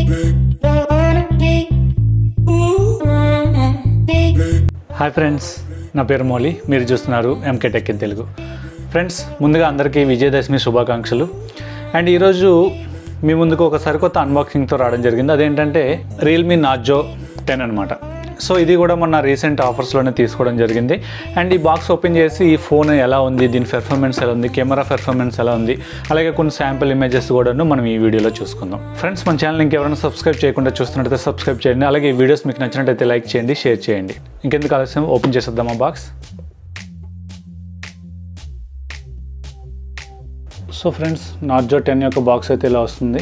hi friends నా పేరు మౌలి మీరు చూస్తున్నారు M K tech in Telugu friends ముందుగా అందరికీ విజయదశమి శుభాకాంక్షలు అండ్ ఈరోజు మీ ముందుకు ఒక సరికొత్త అన్బాక్సింగ్తో రావడం జరిగింది అదేంటంటే రియల్మీ నాజో టెన్ అనమాట సో ఇది కూడా మొన్న రీసెంట్ ఆఫర్స్లోనే తీసుకోవడం జరిగింది అండ్ ఈ బాక్స్ ఓపెన్ చేసి ఈ ఫోన్ ఎలా ఉంది దీని పెర్ఫార్మెన్స్ ఎలా ఉంది కెమెరా పెర్ఫార్మెన్స్ ఎలా ఉంది అలాగే కొన్ని శాంపిల్ ఇమేజెస్ కూడాను మనం ఈ వీడియోలో చూసుకుందాం ఫ్రెండ్స్ మన ఛానల్ ఇంకెవరైనా సబ్స్క్రైబ్ చేయకుండా చూస్తున్నట్టయితే సబ్స్క్రైబ్ చేయండి అలాగే ఈ వీడియోస్ మీకు నచ్చినట్టయితే లైక్ చేయండి షేర్ చేయండి ఇంకెందుకు ఆలస్యం ఓపెన్ చేసేద్దామా box so friends Narzo ten యొక్క బాక్స్ అయితే ఇలా వస్తుంది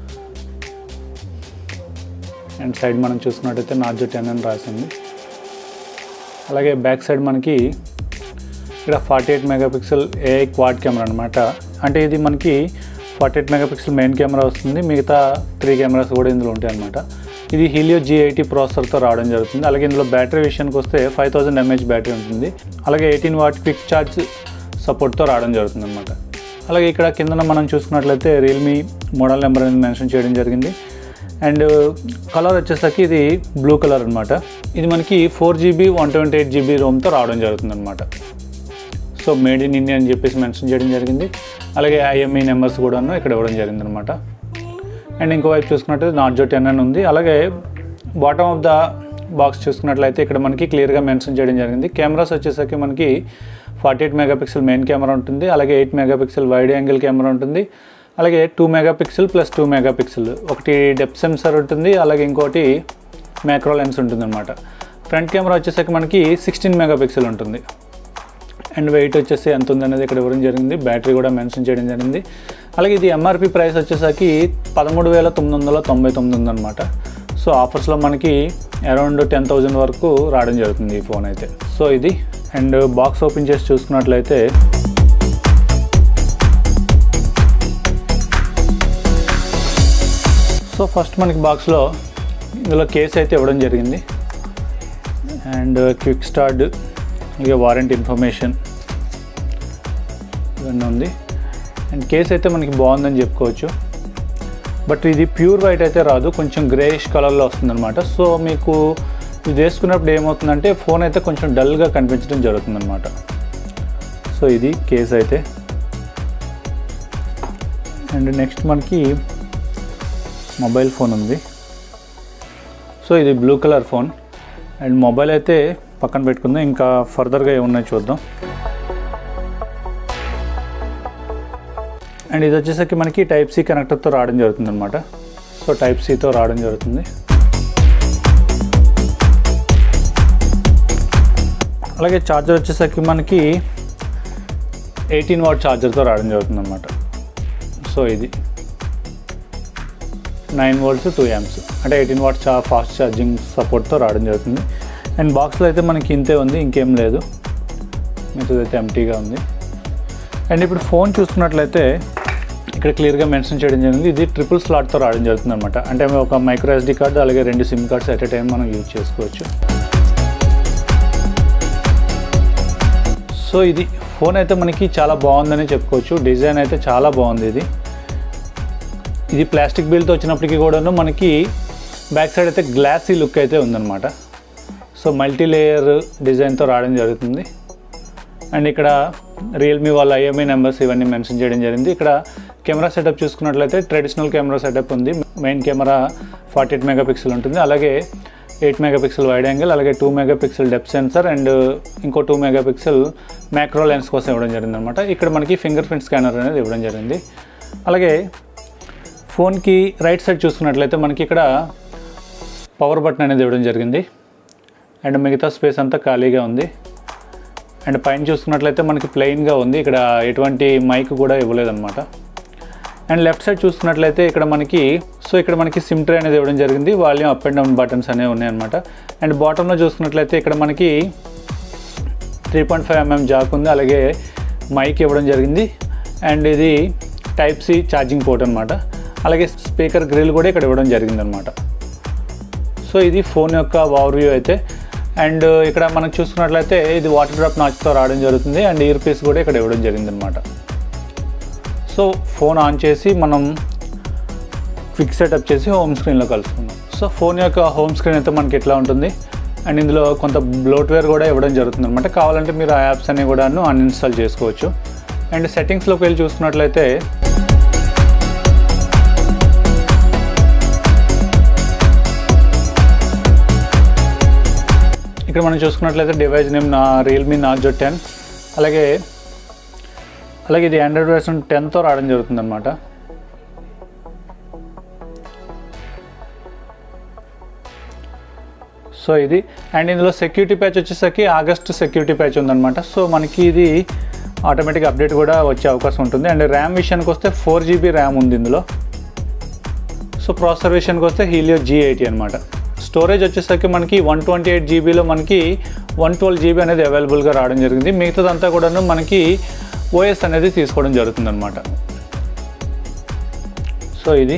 అండ్ సైడ్ మనం చూసుకున్నట్టయితే నార్జో టెన్ అని రాసింది అలాగే బ్యాక్ సైడ్ మనకి ఇక్కడ forty eight megapixel AI quad camera అనమాట అంటే ఇది మనకి forty eight megapixel main camera వస్తుంది మిగతా త్రీ కెమెరాస్ కూడా ఇందులో ఉంటాయి అనమాట ఇది హీలియో జీ ఎయిటీ ప్రాసెసర్తో రావడం జరుగుతుంది అలాగే ఇందులో బ్యాటరీ విషయానికి వస్తే ఫైవ్ థౌజండ్ ఎంహెచ్ బ్యాటరీ ఉంటుంది అలాగే ఎయిటీన్ వాట్ క్విక్ ఛార్జ్ సపోర్ట్తో రావడం జరుగుతుంది అనమాట అలాగే ఇక్కడ కిందన మనం చూసుకున్నట్లయితే రియల్మీ మోడల్ నెంబర్ అనేది మెన్షన్ చేయడం జరిగింది అండ్ కలర్ వచ్చేసరికి ఇది బ్లూ కలర్ అనమాట ఇది మనకి four GB one twenty eight GB రోమ్తో రావడం జరుగుతుంది అనమాట సో మేడ్ ఇన్ ఇండియా అని చెప్పేసి మెన్షన్ చేయడం జరిగింది అలాగే ఐఎంఈ నెంబర్స్ కూడాను ఇక్కడ ఇవ్వడం జరిగింది అనమాట అండ్ ఇంకోవైపు చూసుకున్నట్లయితే నార్జో టెన్ అని ఉంది అలాగే బాటమ్ ఆఫ్ ద బాక్స్ చూసుకున్నట్లయితే ఇక్కడ మనకి క్లియర్గా మెన్షన్ చేయడం జరిగింది కెమెరాస్ వచ్చేసరికి మనకి forty eight megapixel main camera ఉంటుంది అలాగే eight megapixel wide angle camera ఉంటుంది అలాగే two megapixel plus two megapixel ఒకటి డెప్ సెన్సర్ ఉంటుంది అలాగే ఇంకోటి మ్యాక్రో లెన్స్ ఉంటుంది అనమాట ఫ్రంట్ కెమెరా వచ్చేసరికి మనకి సిక్స్టీన్ మెగాపిక్సెల్ ఉంటుంది అండ్ వెయిట్ వచ్చేసి ఎంత ఉంది అనేది ఇక్కడ ఇవ్వడం జరిగింది బ్యాటరీ కూడా మెన్షన్ చేయడం జరిగింది అలాగే ఇది ఎంఆర్పి ప్రైస్ వచ్చేసరికి పదమూడు వేల తొమ్మిది వందల తొంభై తొమ్మిది ఉందన్నమాట సో ఆఫర్స్లో మనకి అరౌండ్ టెన్ థౌజండ్ వరకు రావడం జరుగుతుంది ఈ ఫోన్ అయితే సో ఇది అండ్ బాక్స్ ఓపెన్ చేసి చూసుకున్నట్లయితే సో ఫస్ట్ మనకి బాక్స్లో ఇందులో కేస్ అయితే ఇవ్వడం జరిగింది అండ్ క్విక్ స్టార్ట్ అలాగే వారంటీ ఇన్ఫర్మేషన్ ఇవన్నీ ఉంది అండ్ కేస్ అయితే మనకి బాగుందని చెప్పుకోవచ్చు బట్ ఇది ప్యూర్ వైట్ అయితే రాదు కొంచెం గ్రేయిష్ కలర్లో వస్తుందన్నమాట సో మీకు ఇది వేసుకున్నప్పుడు ఏమవుతుందంటే ఫోన్ అయితే కొంచెం డల్గా కనిపించడం జరుగుతుందన్నమాట సో ఇది కేస్ అయితే అండ్ నెక్స్ట్ మనకి మొబైల్ ఫోన్ ఉంది సో ఇది blue colour phone and mobile అయితే పక్కన పెట్టుకుందాం ఇంకా ఫర్దర్గా ఏమున్నాయో చూద్దాం అండ్ ఇది వచ్చేసరికి మనకి టైప్ సి కనెక్టర్తో రావడం జరుగుతుంది అనమాట సో టైప్ సితో రావడం జరుగుతుంది అలాగే ఛార్జర్ వచ్చేసరికి మనకి ఎయిటీన్ వాట్ ఛార్జర్తో రావడం జరుగుతుంది అనమాట సో ఇది నైన్ వోల్ట్స్ టూ యామ్స్ అంటే ఎయిటీన్ వాట్ చా ఫాస్ట్ ఛార్జింగ్ సపోర్ట్తో రావడం జరుగుతుంది అండ్ బాక్స్లో అయితే మనకి ఇంతే ఉంది ఇంకేం లేదు మిగతాది అయితే ఎంటీగా ఉంది అండ్ ఇప్పుడు ఫోన్ చూసుకున్నట్లయితే ఇక్కడ క్లియర్గా మెన్షన్ చేయడం జరిగింది ఇది ట్రిపుల్ స్లాట్తో రావడం జరుగుతుంది అనమాట అంటే ఒక మైక్రో ఎస్డి కార్డు అలాగే రెండు SIM cards at a time మనం యూజ్ చేసుకోవచ్చు సో ఇది ఫోన్ అయితే మనకి చాలా బాగుందని చెప్పుకోవచ్చు డిజైన్ అయితే చాలా బాగుంది ఇది ఇది ప్లాస్టిక్ బిల్తో వచ్చినప్పటికీ కూడాను మనకి బ్యాక్ సైడ్ అయితే గ్లాసీ లుక్ అయితే ఉందన్నమాట సో మల్టీ లేయర్ డిజైన్తో రావడం జరుగుతుంది అండ్ ఇక్కడ రియల్మీ వాళ్ళ ఐఎంఐ నెంబర్స్ ఇవన్నీ మెన్షన్ చేయడం జరిగింది ఇక్కడ కెమెరా సెటప్ చూసుకున్నట్లయితే ట్రెడిషనల్ కెమెరా సెటప్ ఉంది main camera forty eight megapixel ఉంటుంది అలాగే ఎయిట్ మెగాపిక్సెల్ వైడ్ యాంగిల్ అలాగే two megapixel depth sensor and ఇంకో టూ మెగాపిక్సెల్ మ్యాక్రో లెన్స్ కోసం ఇవ్వడం జరిగింది అనమాట ఇక్కడ మనకి ఫింగర్ ప్రింట్ స్కానర్ అనేది ఇవ్వడం జరిగింది అలాగే ఫోన్కి రైట్ సైడ్ చూసుకున్నట్లయితే మనకి ఇక్కడ పవర్ బటన్ అనేది ఇవ్వడం జరిగింది అండ్ మిగతా స్పేస్ అంతా ఖాళీగా ఉంది అండ్ పైన చూసుకున్నట్లయితే మనకి ప్లెయిన్గా ఉంది ఇక్కడ ఎటువంటి మైక్ కూడా ఇవ్వలేదన్నమాట అండ్ లెఫ్ట్ సైడ్ చూసుకున్నట్లయితే ఇక్కడ మనకి సో ఇక్కడ మనకి సిమ్ ట్రే అనేది ఇవ్వడం జరిగింది volume up and down buttons అనేవి ఉన్నాయన్నమాట అండ్ బాటంలో చూసుకున్నట్లయితే ఇక్కడ మనకి three point five mm jack ఉంది అలాగే మైక్ ఇవ్వడం జరిగింది అండ్ ఇది టైప్ సి ఛార్జింగ్ పోర్ట్ అనమాట అలాగే స్పీకర్ గ్రిల్ కూడా ఇక్కడ ఇవ్వడం జరిగింది అనమాట సో ఇది ఫోన్ యొక్క ఓవర్ వ్యూ అయితే అండ్ ఇక్కడ మనం చూసుకున్నట్లయితే ఇది వాటర్ డ్రాప్ నాచ్తో రావడం జరుగుతుంది అండ్ ఇయర్ పీస్ కూడా ఇక్కడ ఇవ్వడం జరిగింది అనమాట సో ఫోన్ ఆన్ చేసి మనం క్విక్ సెటప్ చేసి హోమ్ స్క్రీన్లో కలుసుకుందాం సో ఫోన్ యొక్క హోమ్ స్క్రీన్ అయితే మనకి ఎట్లా ఉంటుంది అండ్ ఇందులో కొంత బ్లోట్వేర్ కూడా ఇవ్వడం జరుగుతుంది అనమాట కావాలంటే మీరు ఆ యాప్స్ అన్ని కూడా అన్ఇన్స్టాల్ చేసుకోవచ్చు అండ్ సెట్టింగ్స్లోకి వెళ్ళి చూసుకున్నట్లయితే ఇక్కడ మనం చూసుకున్నట్లయితే డివైస్ నేమ్ నా రియల్మీ నార్జో టెన్ అలాగే అలాగే ఇది ఆండ్రాయిడ్ వర్షన్ టెన్తో రావడం జరుగుతుంది అనమాట సో ఇది అండ్ ఇందులో సెక్యూరిటీ ప్యాచ్ వచ్చేసరికి ఆగస్ట్ సెక్యూరిటీ ప్యాచ్ ఉందన్నమాట సో మనకి ఇది ఆటోమేటిక్ అప్డేట్ కూడా వచ్చే అవకాశం ఉంటుంది అండ్ ర్యామ్ విషయానికి వస్తే ఫోర్ జీబీ ర్యామ్ ఉంది ఇందులో సో ప్రాసెసర్ విషయానికి వస్తే హీలియో జీ ఎయిటీ అనమాట స్టోరేజ్ వచ్చేసరికి మనకి వన్ ట్వంటీ ఎయిట్ జీబీలో మనకి వన్ ట్వెల్వ్ జీబీ అనేది అవైలబుల్గా రావడం జరిగింది మిగతాదంతా కూడాను మనకి ఓఎస్ అనేది తీసుకోవడం జరుగుతుంది అనమాట సో ఇది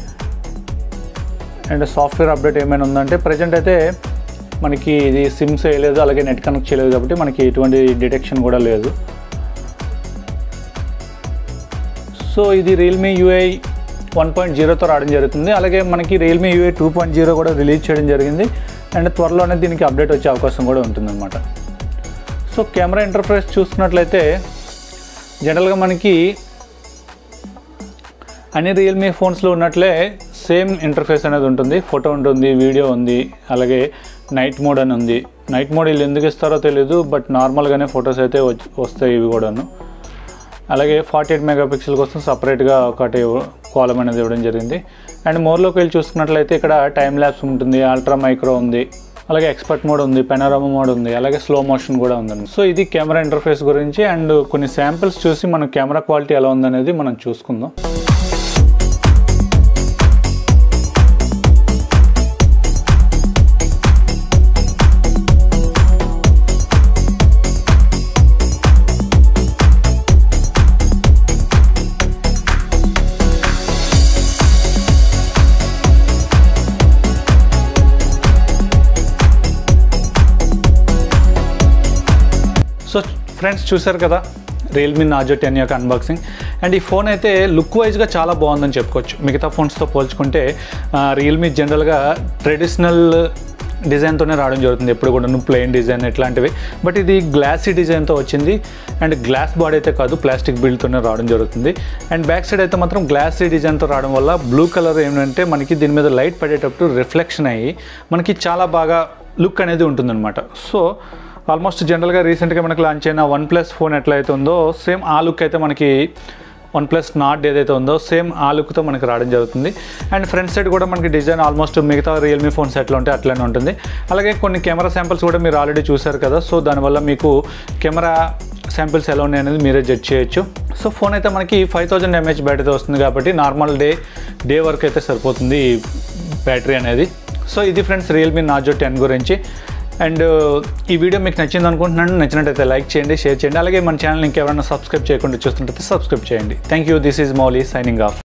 అండ్ సాఫ్ట్వేర్ అప్డేట్ ఏమైనా ఉందంటే ప్రజెంట్ అయితే మనకి ఇది సిమ్స్ వేయలేదు అలాగే నెట్ కనెక్ట్ చేయలేదు కాబట్టి మనకి ఎటువంటి డిటెక్షన్ కూడా లేదు సో ఇది రియల్మీ యూఐ వన్ పాయింట్ జీరోతో రావడం జరుగుతుంది అలాగే మనకి Realme UI two point zero కూడా రిలీజ్ చేయడం జరిగింది అండ్ త్వరలోనే దీనికి అప్డేట్ వచ్చే అవకాశం కూడా ఉంటుందన్నమాట సో కెమెరా ఇంటర్ఫేస్ చూసుకున్నట్లయితే జనరల్గా మనకి అన్ని రియల్మీ ఫోన్స్లో ఉన్నట్లే సేమ్ ఇంటర్ఫేస్ అనేది ఉంటుంది ఫోటో ఉంటుంది వీడియో ఉంది అలాగే నైట్ మోడ్ అని ఉంది నైట్ మోడ్ వీళ్ళు ఎందుకు ఇస్తారో తెలియదు బట్ నార్మల్గానే ఫొటోస్ అయితే వచ్చి- వస్తాయి ఇవి కూడాను అలాగే ఫార్టీ ఎయిట్ మెగాపిక్సెల్ కోసం సపరేట్గా ఒకటి కాలం అనేది ఇవ్వడం జరిగింది అండ్ మోర్లోకి వెళ్ళి చూసుకున్నట్లయితే ఇక్కడ టైం ల్యాబ్స్ ఉంటుంది అల్ట్రా మైక్రో ఉంది అలాగే ఎక్స్పర్ట్ మోడ్ ఉంది పెనరామా మోడ్ ఉంది అలాగే స్లో మోషన్ కూడా ఉందండి సో ఇది కెమెరా ఇంటర్ఫేస్ గురించి అండ్ కొన్ని శాంపిల్స్ చూసి మన కెమెరా క్వాలిటీ ఎలా ఉందనేది మనం చూసుకుందాం సో ఫ్రెండ్స్ చూశారు కదా రియల్మీ నాజో టెన్ యొక్క అన్బాక్సింగ్ అండ్ ఈ ఫోన్ అయితే లుక్ వైజ్గా చాలా బాగుందని చెప్పుకోవచ్చు మిగతా ఫోన్స్తో పోల్చుకుంటే రియల్మీ జనరల్గా ట్రెడిషనల్ డిజైన్తోనే రావడం జరుగుతుంది ఎప్పుడు కూడా ప్లెయిన్ డిజైన్ ఇట్లాంటివి బట్ ఇది గ్లాసీ డిజైన్తో వచ్చింది అండ్ గ్లాస్ బాడీ అయితే కాదు ప్లాస్టిక్ బిల్డ్తోనే రావడం జరుగుతుంది అండ్ బ్యాక్ సైడ్ అయితే మాత్రం గ్లాసీ డిజైన్తో రావడం వల్ల బ్లూ కలర్ ఏంటంటే మనకి దీని మీద లైట్ పడేటప్పుడు రిఫ్లెక్షన్ అయ్యి మనకి చాలా బాగా లుక్ అనేది ఉంటుందన్నమాట సో ఆల్మోస్ట్ జనరల్గా రీసెంట్గా మనకు లాంచ్ అయిన వన్ ప్లస్ ఫోన్ ఎట్లయితే ఉందో సేమ్ ఆ లుక్ అయితే మనకి వన్ ప్లస్ నాట్ ఏదైతే ఉందో సేమ్ ఆ లుక్తో మనకి రావడం జరుగుతుంది అండ్ ఫ్రంట్ సైడ్ కూడా మనకి డిజైన్ ఆల్మోస్ట్ మిగతా రియల్మీ ఫోన్స్ ఎట్లా ఉంటే అట్లనే ఉంటుంది అలాగే కొన్ని కెమెరా శాంపిల్స్ కూడా మీరు ఆల్రెడీ చూశారు కదా సో దానివల్ల మీకు కెమెరా శాంపిల్స్ ఎలా ఉన్నాయి అనేది మీరే జడ్జ్ చేయొచ్చు సో ఫోన్ అయితే మనకి ఫైవ్ థౌజండ్ ఎంహెచ్ బ్యాటరీతో వస్తుంది కాబట్టి నార్మల్ డే డే వరకు అయితే సరిపోతుంది ఈ బ్యాటరీ అనేది సో ఇది ఫ్రెండ్స్ రియల్మీ నాజో టెన్ గురించి అండ్ ఈ వీడియో మీకు నచ్చింది అనుకుంటున్నాను నచ్చినట్టయితే లైక్ చేయండి షేర్ చేయండి అలాగే మన ఛానల్ ఇంకెవరైనా సబ్స్క్రైబ్ చేయకుండా చూస్తుంటే సబ్స్క్రైబ్ చేయండి thank you this is Mouli signing of